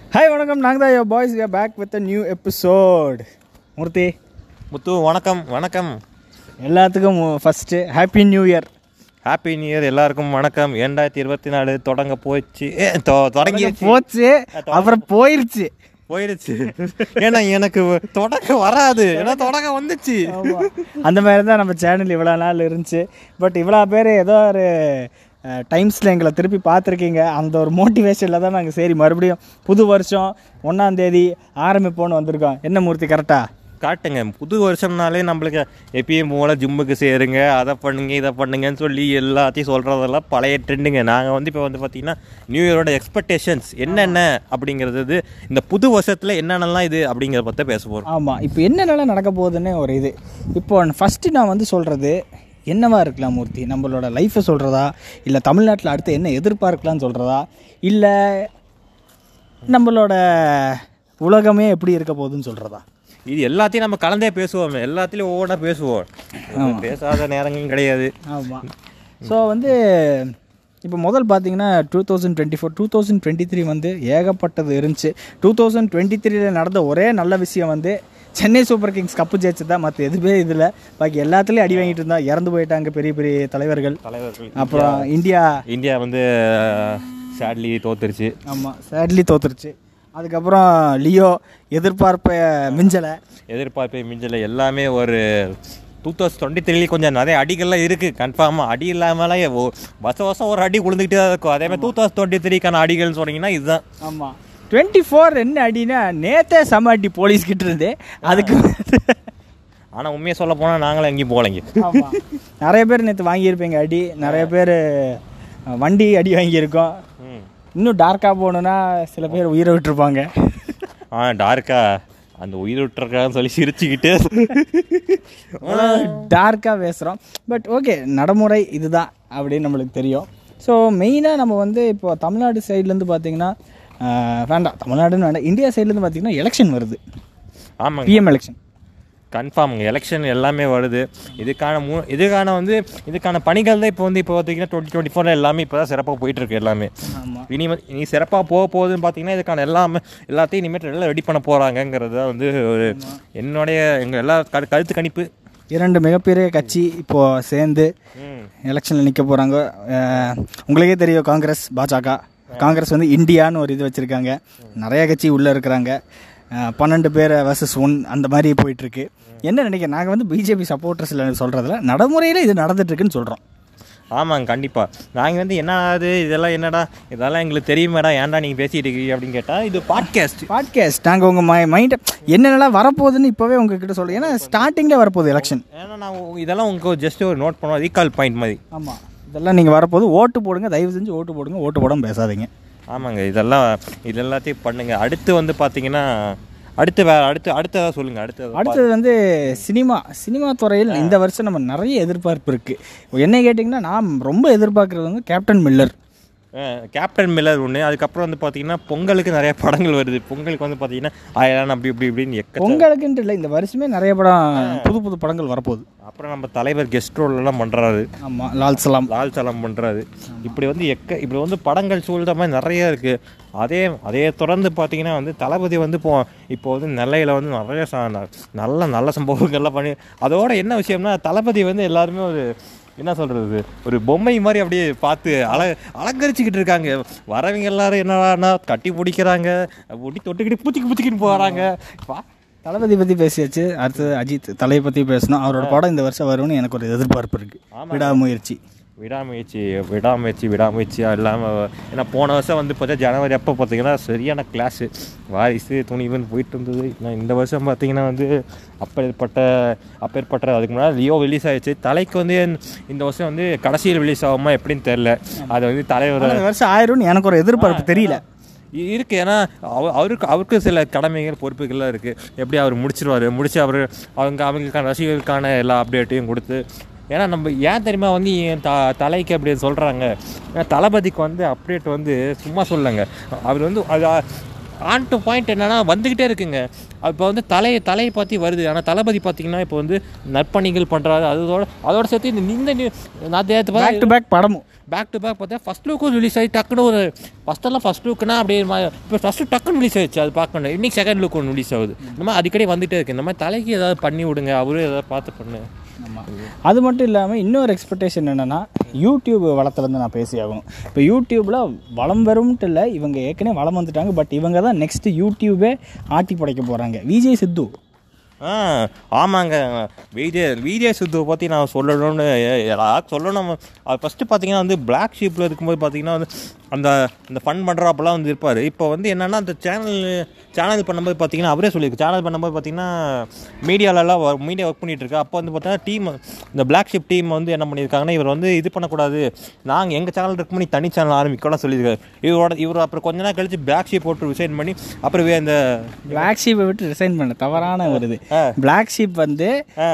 Hi வணக்கம் நாங்கள் தான் yo boys we back with a new episode Murthy Muthu வணக்கம் வணக்கம் எல்லாத்துக்கும் first happy new year happy new year எல்லாருக்கும் வணக்கம் ரெண்டாயிரத்தி இருபத்தி நாலு தொடங்க போச்சு ஏ, தொ- தொடங்கி போச்சு அப்புறம் போயிருச்சு போயிடுச்சு ஏன்னா எனக்கு தொடங்க வராது ஏன்னா தொடங்க வந்துச்சு அந்த மாதிரி தான் நம்ம சேனல் இவ்வளோ நாள் இருந்துச்சு பட் இவ்வளோ பேர் ஏதோ ஒரு டைம்ஸில் எங்களை திருப்பி பார்த்துருக்கீங்க அந்த ஒரு மோட்டிவேஷனில் தான் நாங்கள் சரி மறுபடியும் புது வருஷம் ஒன்றாந்தேதி ஆரம்பிப்போன்னு வந்திருக்கோம் என்ன மூர்த்தி கரெக்டா காட்டுங்க புது வருஷம்னாலே நம்மளுக்கு எப்பயும் போல ஜிம்முக்கு சேருங்க அதை பண்ணுங்க இதை பண்ணுங்கன்னு சொல்லி எல்லாத்தையும் சொல்கிறதெல்லாம் பழைய ட்ரெண்டுங்க நாங்கள் வந்து இப்போ வந்து பார்த்தீங்கன்னா நியூ இயரோட எக்ஸ்பெக்டேஷன்ஸ் என்னென்ன அப்படிங்கிறது இது இந்த புது வருஷத்தில் என்னென்னலாம் இது அப்படிங்கிறத பற்றி பேச போகிறோம் ஆமாம் இப்போ என்னென்னலாம் நடக்க போகுதுன்னு ஒரு இது இப்போ ஃபஸ்ட்டு நான் வந்து சொல்கிறது என்னவா இருக்கலாம் மூர்த்தி நம்மளோட லைஃப்பை சொல்கிறதா இல்லை தமிழ்நாட்டில் அடுத்து என்ன எதிர்பார்க்கலாம்னு சொல்கிறதா இல்லை நம்மளோட உலகமே எப்படி இருக்க போகுதுன்னு சொல்கிறதா இது எல்லாத்தையும் நம்ம கலந்தே பேசுவோமே எல்லாத்துலேயும் ஒவ்வொன்றா பேசுவோம் பேசாத நேரங்களும் கிடையாது ஆமாம் ஸோ வந்து இப்போ முதல் பார்த்தீங்கன்னா two thousand twenty four two thousand twenty three வந்து ஏகப்பட்டது இருந்துச்சு டூ தௌசண்ட் டுவெண்ட்டி த்ரீல நடந்த ஒரே நல்ல விஷயம் வந்து சென்னை சூப்பர் கிங்ஸ் கப்பு ஜெயிச்சு தான் மற்ற எதுவுமே இதில் பாக்கி எல்லாத்துலேயும் அடி வாங்கிட்டு இருந்தா இறந்து போயிட்டாங்க பெரிய பெரிய தலைவர்கள் தலைவர்கள் அப்புறம் இந்தியா இந்தியா வந்து சேட்லி தோத்துருச்சு ஆமாம் சேட்லி தோத்துருச்சு அதுக்கப்புறம் லியோ எதிர்பார்ப்பை மிஞ்சலை எதிர்பார்ப்பை மிஞ்சல எல்லாமே ஒரு டூ தௌசண்ட் டுவெண்ட்டி த்ரீலேயும் கொஞ்சம் நிறைய அடிகள்லாம் இருக்குது கன்ஃபார்மாக அடி இல்லாமலாம் ஒ- வருஷம் வருஷம் ஒரு அடி விழுந்துக்கிட்டே தான் இருக்கும் அதே மாதிரி டூ தௌசண்ட் டுவெண்ட்டி த்ரீக்கான அடிகள்னு சொன்னீங்கன்னா இதுதான் ஆமாம் டுவெண்ட்டி ஃபோர் என்ன அடினா நேத்தே செம அடி போலீஸ் கிட்ட இருந்து அதுக்கு ஆனால் உண்மையை சொல்ல போனால் நாங்களும் எங்கேயும் போகலைங்க ஆமா. நிறைய பேர் நேற்று வாங்கியிருப்பீங்க அடி நிறைய பேர் வண்டி அடி வாங்கியிருக்கோம் ம் இன்னும் டார்க்காக போகணுன்னா சில பேர் உயிரை விட்டுருப்பாங்க ஆ டார்க்கா அந்த உயிர் விட்டுருக்கான்னு சொல்லி சிரிச்சுக்கிட்டு டார்க்காக பேசுகிறோம் பட் ஓகே நடைமுறை இதுதான் அப்படின்னு நம்மளுக்கு தெரியும் ஸோ மெயினாக நம்ம வந்து இப்போ தமிழ்நாடு சைட்லேருந்து பார்த்தீங்கன்னா ஆஹ், வேண்டாம் தமிழ்நாடுன்னு வேண்டாம் இந்தியா சைட்லேருந்து பார்த்தீங்கன்னா எலெக்ஷன் வருது ஆமாங்க பிஎம் எலெக்ஷன் கன்ஃபார்முங்க எலெக்ஷன் எல்லாமே வருது இதுக்கான மூ இதுக்கான வந்து இதுக்கான பணிகள் தான் இப்போ வந்து இப்போ பார்த்தீங்கன்னா டுவெண்ட்டி டுவெண்ட்டி ஃபோரில் எல்லாமே இப்போ தான் சிறப்பாக போயிட்டு இருக்கு எல்லாமே ஆமாம் இனி வந்து- இனி சிறப்பாக போக போகுதுன்னு பார்த்தீங்கன்னா இதுக்கான எல்லாமே எல்லாத்தையும் இனிமேல் எல்லாம் ரெடி பண்ண போகிறாங்கங்கிறது தான் வந்து ஒரு என்னுடைய எங்கள் எல்லா கரு கருத்து கணிப்பு இரண்டு மிகப்பெரிய கட்சி இப்போது சேர்ந்து ம் எலெக்ஷனில் நிற்க போகிறாங்க உங்களுக்கே தெரியும் காங்கிரஸ் பாஜக காங்கிரஸ் வந்து இந்தியான்னு ஒரு இது வச்சுருக்காங்க நிறைய கட்சி உள்ளே இருக்கிறாங்க அஹ், பன்னெண்டு பேர் வர்சஸ் ஒன் அந்த மாதிரி போயிட்டுருக்கு என்ன நினைக்கிறேன் நாங்கள் வந்து பிஜேபி சப்போர்ட்டர்ஸில் சொல்கிறதுல நடைமுறையில் இது நடந்துட்டுருக்குன்னு சொல்கிறோம் ஆமாங்க கண்டிப்பாக நாங்கள் வந்து என்ன ஆகுது இதெல்லாம் என்னடா இதெல்லாம் எங்களுக்கு தெரியுமேடா ஏன்டா நீங்கள் பேசிட்டு இருக்கீங்க அப்படின்னு கேட்டால் இது பாட்காஸ்ட் பாட்காஸ்ட் நாங்கள் உங்கள் மை மைண்டை என்னென்னலாம் வரப்போகுதுன்னு இப்போவே உங்ககிட்ட சொல்கிறோம் ஏன்னா ஸ்டார்டிங்கில் வரப்போகுது எலெக்ஷன் ஏன்னா நான் உ- இதெல்லாம் உங்களுக்கு ஜஸ்ட் ஒரு நோட் பண்ணுவோம் ரீகால் பாயிண்ட் மாதிரி ஆமாம் இதெல்லாம் நீங்கள் வரப்போது ஓட்டு போடுங்க தயவு செஞ்சு ஓட்டு போடுங்க ஓட்டு போடாமல் பேசாதீங்க ஆமாங்க இதெல்லாம் இது எல்லாத்தையும் பண்ணுங்க அடுத்து வந்து பார்த்தீங்கன்னா அடுத்து வே அடுத்து அடுத்ததாக சொல்லுங்கள் அடுத்து அடுத்தது வந்து சினிமா சினிமா துறையில் இந்த வருஷம் நம்ம நிறைய எதிர்பார்ப்பு இருக்குது என்ன கேட்டிங்கன்னா நான் ரொம்ப எதிர்பார்க்குறது வந்து கேப்டன் மில்லர் கேப்டன் மில்லர் ஒன்று அதுக்கப்புறம் வந்து பார்த்தீங்கன்னா பொங்கலுக்கு நிறைய படங்கள் வருது பொங்கலுக்கு வந்து பார்த்தீங்கன்னா ஆயிரம் அப்படி இப்படி இப்படின்னு எக்க பொங்கலுக்குன்ட்டு இல்லை இந்த வருஷமே நிறைய படம் புது புது படங்கள் வரப்போகுது அப்புறம் நம்ம தலைவர் கெஸ்ட் ரோல்லாம் பண்ணுறாரு ஆமாம் லால் சலாம் லால் சலம் பண்ணுறாரு இப்படி வந்து எக்க இப்படி வந்து படங்கள் சூழ்ந்த மாதிரி நிறைய இருக்குது அதே அதே தொடர்ந்து பார்த்தீங்கன்னா வந்து தளபதி வந்து இப்போ இப்போ வந்து நெல்லையில் வந்து நிறைய ச- ந- நல்ல நல்ல சம்பவங்கள்லாம் பண்ணி அதோட என்ன விஷயம்னா தளபதி வந்து எல்லாருமே ஒரு என்ன சொல்கிறது ஒரு பொம்மை மாதிரி அப்படியே பார்த்து அல அலங்கரிச்சுக்கிட்டு இருக்காங்க வரவங்க எல்லாரும் என்னன்னா கட்டி பிடிக்கிறாங்க ஒட்டி தொட்டுக்கிட்டு பூச்சிக்கு பூச்சிக்கிட்டு போகிறாங்க பா தளபதி பற்றி பேசியாச்சு அடுத்தது அஜித் தலையை பற்றி பேசணும் அவரோட படம் இந்த வருஷம் வரும்னு எனக்கு ஒரு எதிர்பார்ப்பு இருக்குது விடாமுயற்சி விடாமுயற்சி விடாமுயற்சி விடாமுயற்சியாக இல்லாமல் ஏன்னா போன வருஷம் வந்து பார்த்தா ஜனவரி அப்போ பார்த்தீங்கன்னா சரியான கிளாஸு வாரிசு துணிவுன்னு போயிட்டு இருந்தது நான் இந்த வருஷம் பார்த்தீங்கன்னா வந்து அப்பேற்பட்ட அப்பேற்பட்ட அதுக்கு முன்னாடி லியோ ரிலீஸ் ஆயிடுச்சு தலைக்கு வந்து இந்த வருஷம் வந்து கடைசியில் ரிலீஸ் ஆகுமா எப்படின்னு தெரில அது வந்து தலைவர் இந்த வருஷம் ஆயிரும்னு எனக்கு ஒரு எதிர்பார்ப்பு தெரியல இ- இருக்கு ஏன்னா அவ- அவருக்கு அவருக்கு சில கடமைகள் பொறுப்புகள்லாம் இருக்குது எப்படி அவர் முடிச்சிருவார் முடிச்சு அவர் அவங்க அவங்களுக்கான ரசிகர்களுக்கான எல்லா அப்டேட்டையும் கொடுத்து ஏன்னா நம்ம ஏன் தெரியுமா வந்து என் த தலைக்கு அப்படி சொல்கிறாங்க ஏன்னா தளபதிக்கு வந்து அப்டேட் வந்து சும்மா சொல்லலைங்க அவர் வந்து அது ஆன் டு பாயிண்ட் என்னன்னா வந்துக்கிட்டே இருக்குங்க இப்போ வந்து தலையை தலையை பற்றி வருது ஆனால் தளபதி பார்த்தீங்கன்னா இப்போ வந்து நற்பணிகள் பண்ணுறாரு அதோட அதோட சேர்த்து இந்த இந்த new- நான் நேற்று பேக் டு பேக் படமும் பேக் டு பேக் பார்த்தா ஃபஸ்ட் லுக்கும் ரிலீஸ் ஆகி டக்குன்னு ஒரு ஃபஸ்ட்டெல்லாம் ஃபஸ்ட் லுக்குனா அப்படியே மா- இப்போ ஃபஸ்ட்டு டக்குன்னு ரிலீஸ் ஆயிடுச்சு அது பார்க்கணும் இன்னைக்கு செகண்ட் லுக் ஒன்று ரிலீஸ் ஆகுது இந்த மாதிரி அடிக்கடி வந்துட்டே இருக்கு இந்த மாதிரி தலைக்கு ஏதாவது பண்ணி விடுங்க அவரும் ஏதாவது பார்த்து பண்ணு அது மட்டும் இல்லாமல் இன்னொரு எக்ஸ்பெக்டேஷன் என்னென்னா யூடியூப் வளத்துலேருந்து நான் பேசி ஆகணும் இப்போ யூடியூப்பில் வளம் வரும்ட்டு இல்லை இவங்க ஏற்கனவே வளம் வந்துட்டாங்க பட் இவங்க தான் நெக்ஸ்ட் யூடியூபே ஆட்டி படைக்க போகிறாங்க விஜய் சித்து ஆ ஆமாங்க விஜய் விஜய் சித்துவை பற்றி நான் சொல்லணும்னு யாராவது சொல்லணும் அது ஃபஸ்ட்டு பார்த்தீங்கன்னா வந்து பிளாக் ஷீப்பில் இருக்கும்போது பார்த்தீங்கன்னா வந்து அந்த அந்த ஃபன் பண்ணுறாப்பெல்லாம் வந்து இருப்பார் இப்போ வந்து என்னென்னா அந்த சேனல் சேனல் பண்ணும்போது பார்த்தீங்கன்னா அவரே சொல்லியிருக்கு சேனல் பண்ணும்போது பார்த்தீங்கன்னா மீடியாலலாம் மீடியா ஒர்க் பண்ணிட்டு இருக்கு அப்போ வந்து பார்த்தீங்கன்னா டீம் இந்த பிளாக் ஷிப் டீம் வந்து என்ன பண்ணியிருக்காங்கன்னா இவர் வந்து இது பண்ணக்கூடாது நாங்கள் எங்கள் சேனல் இருக்கும்போது நீ தனி சேனல் ஆரம்பிக்கலாம் சொல்லியிருக்காரு இவரோட இவர் அப்புறம் கொஞ்ச நாள் கழிச்சு பிளாக் ஷீப் போட்டு ரிசைன் பண்ணி அப்புறம் வே- இந்த பிளாக் ஷீப்பை விட்டு ரிசைன் பண்ண தவறான ஒரு இது பிளாக் ஷீப் வந்து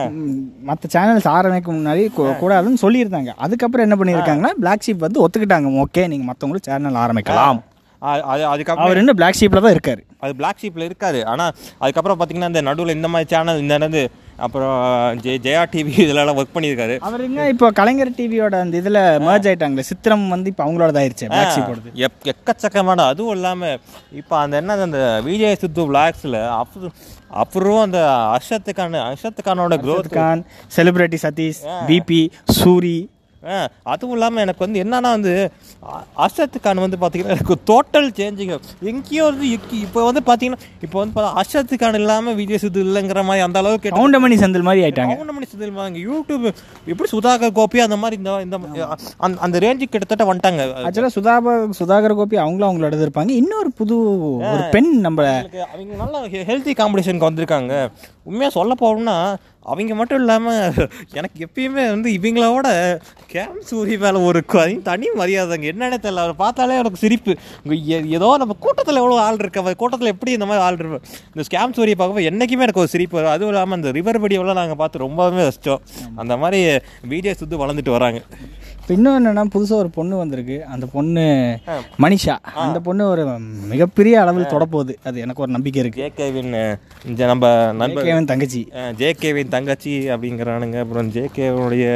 மற்ற சேனல்ஸ் ஆரம்பிக்க முன்னாடி கூ- கூடாதுன்னு சொல்லியிருந்தாங்க அதுக்கப்புறம் என்ன பண்ணியிருக்காங்கன்னா பிளாக் ஷீப் வந்து ஒத்துக்கிட்டாங்க ஓகே நீங்கள் மற்றவங்களும் சேனல் ஆரம்பிக்கலாம் அ- அது அதுக்கப்புறம் அவர் இன்னும் பிளாக் ஷீப்பில் தான் இருக்காரு அது பிளாக் ஷீப்பில் இருக்காது ஆனால் அதுக்கப்புறம் பார்த்தீங்கன்னா இந்த நடுவில் இந்த மாதிரி சேனல் இந்த என்னது அப்புறம் ஜெ ஜெயா டிவி இதெல்லாம் ஒர்க் பண்ணியிருக்காரு அவர் எங்க இப்போ கலைஞர் டிவியோட அந்த இதில் merge ஆயிட்டாங்களே சித்திரம் வந்து இப்போ அவங்களோட ஆயிருச்சு பிளாக் ஷீப்போடது எப் எக்கச்சக்கமான அதுவும் இல்லாமல் இப்போ அந்த என்னது அந்த விஜய் சித்து பிளாக்ஸில் அப்புறம் அப்புறம் அந்த அர்ஷத்துக்கான அர்ஷத்துக்கானோட growth கான் செலிபிரிட்டி சதீஷ் பிபி சூரி ஆ, அதுவும் இல்லாமல் எனக்கு வந்து என்னன்னா வந்து அ- அர்ஷத் கான் வந்து பார்த்தீங்கன்னா எனக்கு டோட்டல் சேஞ்சிங்க எங்கேயோ வந்து எக்கி- இப்போ வந்து பார்த்தீங்கன்னா இப்போ வந்து பார்த்தா அர்ஷத் கான் இல்லாமல் விஜய் சித்து இல்லைங்கிற மாதிரி அந்த அளவுக்கு கேட்டு கவுண்டமணி செந்தில் மாதிரி ஆயிட்டாங்க கவுண்டமணி செந்தில் வாங்க யூடியூப் எப்படி சுதாகர் கோபி அந்த மாதிரி இந்த இந்த அந்த- அந்த ரேஞ்சுக்கு கிட்டத்தட்ட வந்துட்டாங்க ஆக்சுவலாக சுதாகர் சுதாகர் கோபி அவங்களும் அவங்களோட இது இருப்பாங்க இன்னொரு புது ஒரு பெண் நம்ம அவங்களுக்கு அவங்க நல்லா ஹெல்த்தி காம்படிஷனுக்கு வந்திருக்காங்க உண்மையாக சொல்ல போகணும்னா அவங்க மட்டும் இல்லாமல் எனக்கு எப்பயுமே வந்து இவங்களோட கேம் சூரி மேலே ஒரு கு- தனி மரியாதைங்க என்னன்னே தெரியல அவரை பார்த்தாலே எனக்கு சிரிப்பு இங்க ஏ- ஏதோ நம்ம கூட்டத்தில் எவ்வளோ ஆள் இருக்க கூட்டத்தில் எப்படி இந்த மாதிரி ஆள் இருப்போம் இந்த ஸ்கேம் சூரியை பார்க்கும்போது என்றைக்குமே எனக்கு ஒரு சிரிப்பு வரும் அதுவும் இல்லாமல் அந்த ரிவர் வீடியோலாம் நாங்கள் பார்த்து ரொம்பவே கஷ்டம் அந்த மாதிரி வீடியோ சுத்து வளர்ந்துட்டு வராங்க இப்போ இன்னும் என்னன்னா புதுசாக ஒரு பொண்ணு வந்திருக்கு அந்த பொண்ணு மனிஷா அந்த பொண்ணு ஒரு மிகப்பெரிய அளவில் தொடப்போகுது அது எனக்கு ஒரு நம்பிக்கை இருக்கு ஜேகேவின் இந்த நம்ம நண்பர் கேவன் தங்கச்சி ஜேகேவின் தங்கச்சி அப்படிங்கிறானுங்க அப்புறம் ஜேகேவனுடைய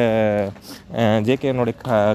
ஜேகேவனுடைய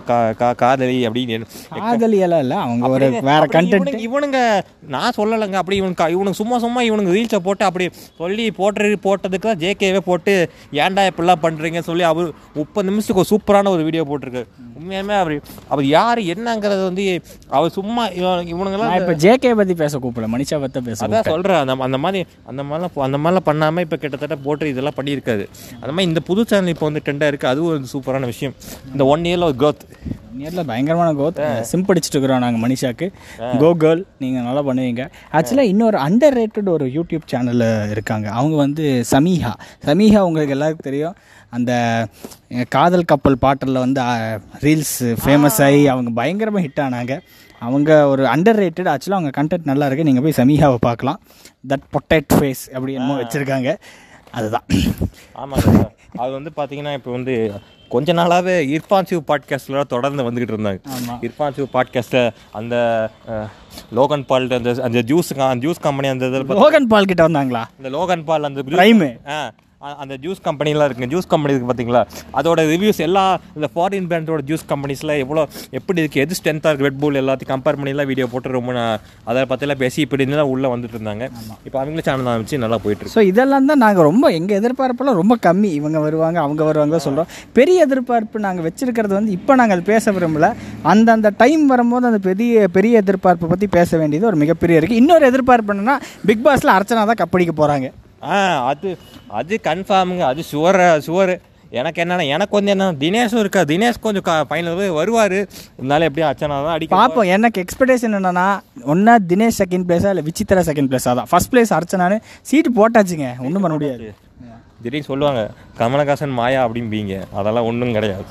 காதலி அப்படின்னு காதலி எல்லாம் இல்லை அவங்க ஒரு வேற அப்படி கண்டென்ட் இவனுங்க- இவனுங்க நான் சொல்லலைங்க அப்படி இவனுக்கு இவனுக்கு சும்மா சும்மா இவனுக்கு ரீல்ஸை போட்டு அப்படி சொல்லி போட்டு போட்டதுக்கு தான் ஜேகேவே போட்டு ஏன்டா இப்படிலாம் பண்ணுறீங்க சொல்லி அவர் முப்பது நிமிஷத்துக்கு ஒரு சூப்பரான ஒரு வீடியோ போட்டிருக்கு உண்மையாலுமே அவர் அவர் யார் என்னங்கிறது வந்து அவர் சும்மா இவன் இவனுங்கெல்லாம் நான் இப்போ ஜேகே பற்றி பேச கூப்பிடல மனிஷா பற்றி பேச அதான் சொல்கிறேன் அந்த அந்த மாதிரி அந்த மாதிரிலாம் அந்த மாதிரிலாம் பண்ணாமல் இப்போ கிட்டத்தட்ட போட்டு இதெல்லாம் பண்ணியிருக்காது அந்த மாதிரி இந்த புது சேனல் இப்போ வந்து ட்ரெண்டாக இருக்குது அதுவும் ஒரு சூப்பரான விஷயம் இந்த ஒன் இயரில் ஒரு growth நேரில் பயங்கரமான கோத் சிம் படிச்சுட்டு இருக்கிறோம் நாங்கள் மனிஷாக்கு கோ கேர்ள் நீங்கள் நல்லா பண்ணுவீங்க ஆக்சுவலாக இன்னொரு அண்டர் ரேட்டட் ஒரு யூடியூப் சேனலில் இருக்காங்க அவங்க வந்து சமீஹா சமீஹா உங்களுக்கு எல்லாருக்கும் தெரியும் அந்த அஹ், காதல் கப்பல் பாட்டில் வந்து ரீல்ஸ் ஃபேமஸ் ஆகி அவங்க பயங்கரமாக ஹிட் ஆனாங்க அவங்க ஒரு அண்டர் ரேட்டட் ஆக்சுவலாக அவங்க கண்டென்ட் நல்லா இருக்குது நீங்கள் போய் சமீஹாவை பார்க்கலாம் தட் பொட்டேட் ஃபேஸ் அப்படி என்னமோ வச்சுருக்காங்க அதுதான் ஆமாங்க சார். அது வந்து பார்த்தீங்கன்னா இப்போ வந்து கொஞ்ச நாளாகவே இர்ஃபான் சிவ் பாட்காஸ்ட்லாம் தொடர்ந்து வந்துக்கிட்டு இருந்தாங்க ஆமா. இர்ஃபான் சிவ் பாட்காஸ்ட்டில் அந்த அஹ், லோகன் பால் அந்த அந்த ஜூஸ் ஜூஸ் கம்பெனி அந்த இதில் லோகன் பால் கிட்ட வந்தாங்களா இந்த லோகன் பால் அந்த Prime. ஆ அ- அந்த ஜூஸ் கம்பெனிலாம் இருக்குங்க ஜூஸ் கம்பெனி இருக்குது பார்த்தீங்களா அதோட ரிவ்யூஸ் எல்லா இந்த ஃபாரின் பிராண்டோட ஜூஸ் கம்பெனிஸில் எவ்வளோ எப்படி இருக்குது எது ஸ்ட்ரென்த்தாக இருக்குது ரெட் பூல் எல்லாத்தையும் கம்பேர் பண்ணிலாம் வீடியோ போட்டு ரொம்ப நான் அதை பற்றிலாம் பேசி இப்படி தான் உள்ளே வந்துட்டு இருந்தாங்க இப்போ அவங்களே சேனல் ஆரம்பிச்சு நல்லா போயிட்டு இருக்கு ஸோ இதெல்லாம் தான் நாங்கள் ரொம்ப எங்கள் எதிர்பார்ப்பெல்லாம் ரொம்ப கம்மி இவங்க வருவாங்க அவங்க வருவாங்க சொல்கிறோம் பெரிய எதிர்பார்ப்பு நாங்கள் வச்சிருக்கிறது வந்து இப்போ நாங்கள் அது பேச விரும்பல அந்த அந்த டைம் வரும்போது அந்த பெரிய பெரிய எதிர்பார்ப்பை பற்றி பேச வேண்டியது ஒரு மிகப்பெரிய இருக்குது இன்னொரு எதிர்பார்ப்பு என்னன்னா பிக் பாஸில் அர்ச்சனா தான் கப்படிக்க போகிறாங்க ஆ அது அது கன்ஃபார்முங்க அது சுவர் சுவர் எனக்கு என்னன்னா எனக்கு வந்து என்ன தினேஷும் இருக்கா தினேஷ் கொஞ்சம் ஃபைனல் வருவார் இருந்தாலும் எப்படியும் அச்சனா தான் அடிக்க பார்ப்போம் எனக்கு எக்ஸ்பெக்டேஷன் என்னன்னா ஒன்றா தினேஷ் செகண்ட் பிளேஸா இல்லை விசித்திரா செகண்ட் பிளேஸாக தான் ஃபர்ஸ்ட் பிளேஸ் அர்ச்சனான்னு சீட்டு போட்டாச்சுங்க ஒன்றும் பண்ண முடியாது திடீர்னு சொல்லுவாங்க கமலஹாசன் மாயா அப்படிம்பீங்க அதெல்லாம் ஒன்றும் கிடையாது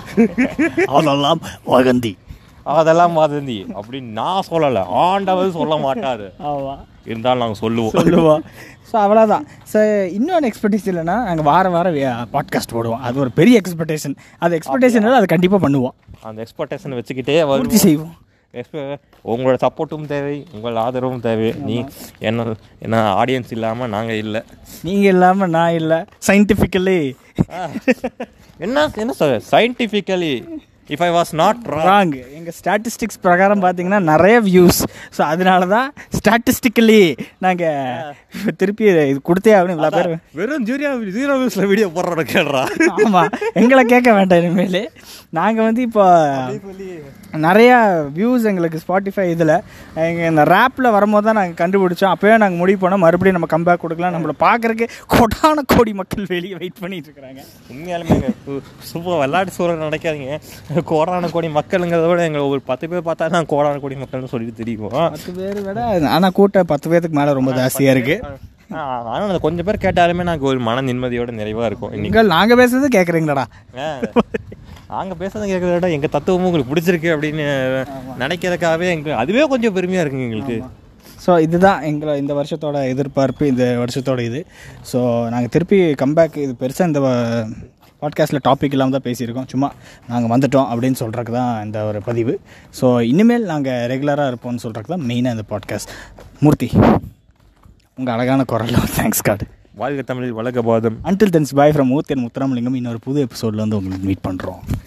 அதெல்லாம் வகந்தி அதெல்லாம் வதந்தி அப்படின்னு நான் சொல்லலை ஆண்டவர் சொல்ல மாட்டாரு ஆமாம் இருந்தாலும் நாங்கள் சொல்லுவோம் சொல்லுவோம் ஸோ அவ்வளோதான் ஸோ இன்னொன்று எக்ஸ்பெக்டேஷன் இல்லைன்னா நாங்கள் வாரம் வாரம் பாட்காஸ்ட் போடுவோம் அது ஒரு பெரிய எக்ஸ்பெக்டேஷன் அது எக்ஸ்பெக்டேஷன் அது கண்டிப்பாக பண்ணுவோம் அந்த எக்ஸ்பெக்டேஷன் வச்சுக்கிட்டே பூர்த்தி வரும் செய்வோம் எஸ்ப- உங்களோட சப்போர்ட்டும் தேவை உங்கள் ஆதரவும் தேவை நீ என்ன என்ன ஆடியன்ஸ் இல்லாமல் நாங்கள் இல்லை நீங்கள் இல்லாமல் நான் இல்லை சயின்டிஃபிக்கலி என்ன என்ன சொல்ற scientifically if I was not wrong எங்கள் ஸ்டாட்டிஸ்டிக்ஸ் பிரகாரம் பார்த்தீங்கன்னா நிறைய வியூஸ் ஸோ அதனால தான் ஸ்டாட்டிஸ்டிக்கலி நாங்கள் திருப்பி இது கொடுத்தே ஆகணும் இவ்வளோ பேர் வெறும் ஜீரோ ஜீரோ வியூஸில் வீடியோ போடுறோட கேடுறா ஆமாம் எங்களை கேட்க வேண்டாம் இனிமேல் நாங்கள் வந்து இப்போ நிறையா வியூஸ் எங்களுக்கு ஸ்பாட்டிஃபை இதில் எங்கள் இந்த ரேப்பில் வரும்போது தான் நாங்கள் கண்டுபிடிச்சோம் அப்போயே நாங்கள் முடிவு பண்ணோம் மறுபடியும் நம்ம கம்பேக் கொடுக்கலாம் நம்மளை பார்க்குறக்கு கொடான கோடி மக்கள் வெளியே வெயிட் பண்ணிட்டு இருக்கிறாங்க உண்மையாலுமே சூப்பர் விளையாட்டு சூழல் நினைக்காதீங்க கோடான கோடி மக்களுங்கிறத விட எங்களை ஒரு பத்து பேர் பார்த்தா தான் கோடான கோடி மக்கள்னு சொல்லிட்டு தெரியும் பத்து பேர் விட ஆனால் கூட்டம் பத்து பேருக்கு மேலே ரொம்ப ஜாஸ்தியாக இருக்குது ஆனால் அந்த கொஞ்சம் பேர் கேட்டாலுமே நாங்கள் ஒரு மன நிம்மதியோட நிறைவாக இருக்கும் இன்னைக்கு நீங்கள் நாங்கள் பேசுறது கேட்குறீங்களாடா நாங்கள் பேசுறதை கேட்கறத விட எங்கள் தத்துவமும் உங்களுக்கு பிடிச்சிருக்கு அப்படின்னு நினைக்கிறதுக்காகவே எங்களுக்கு அதுவே கொஞ்சம் பெருமையாக இருக்குங்க எங்களுக்கு ஸோ இதுதான் எங்களை இந்த வருஷத்தோட எதிர்பார்ப்பு இந்த வருஷத்தோட இது ஸோ நாங்கள் திருப்பி கம்பேக் இது பெருசாக இந்த பாட்காஸ்ட்டில் டாபிக் இல்லாமல் தான் பேசியிருக்கோம் சும்மா நாங்கள் வந்துட்டோம் அப்படின்னு சொல்கிறதுக்கு தான் இந்த ஒரு பதிவு ஸோ இனிமேல் நாங்கள் ரெகுலராக இருப்போம்னு சொல்கிறதுக்கு தான் மெயினாக இந்த பாட்காஸ்ட் மூர்த்தி உங்கள் அழகான குரலில் தேங்க்ஸ் கார்டு வாழ்க தமிழில் வழக்க பாதம் until then bye from Murthy and Muthuramalingam இன்னொரு புது எபிசோடில் வந்து உங்களுக்கு மீட் பண்ணுறோம்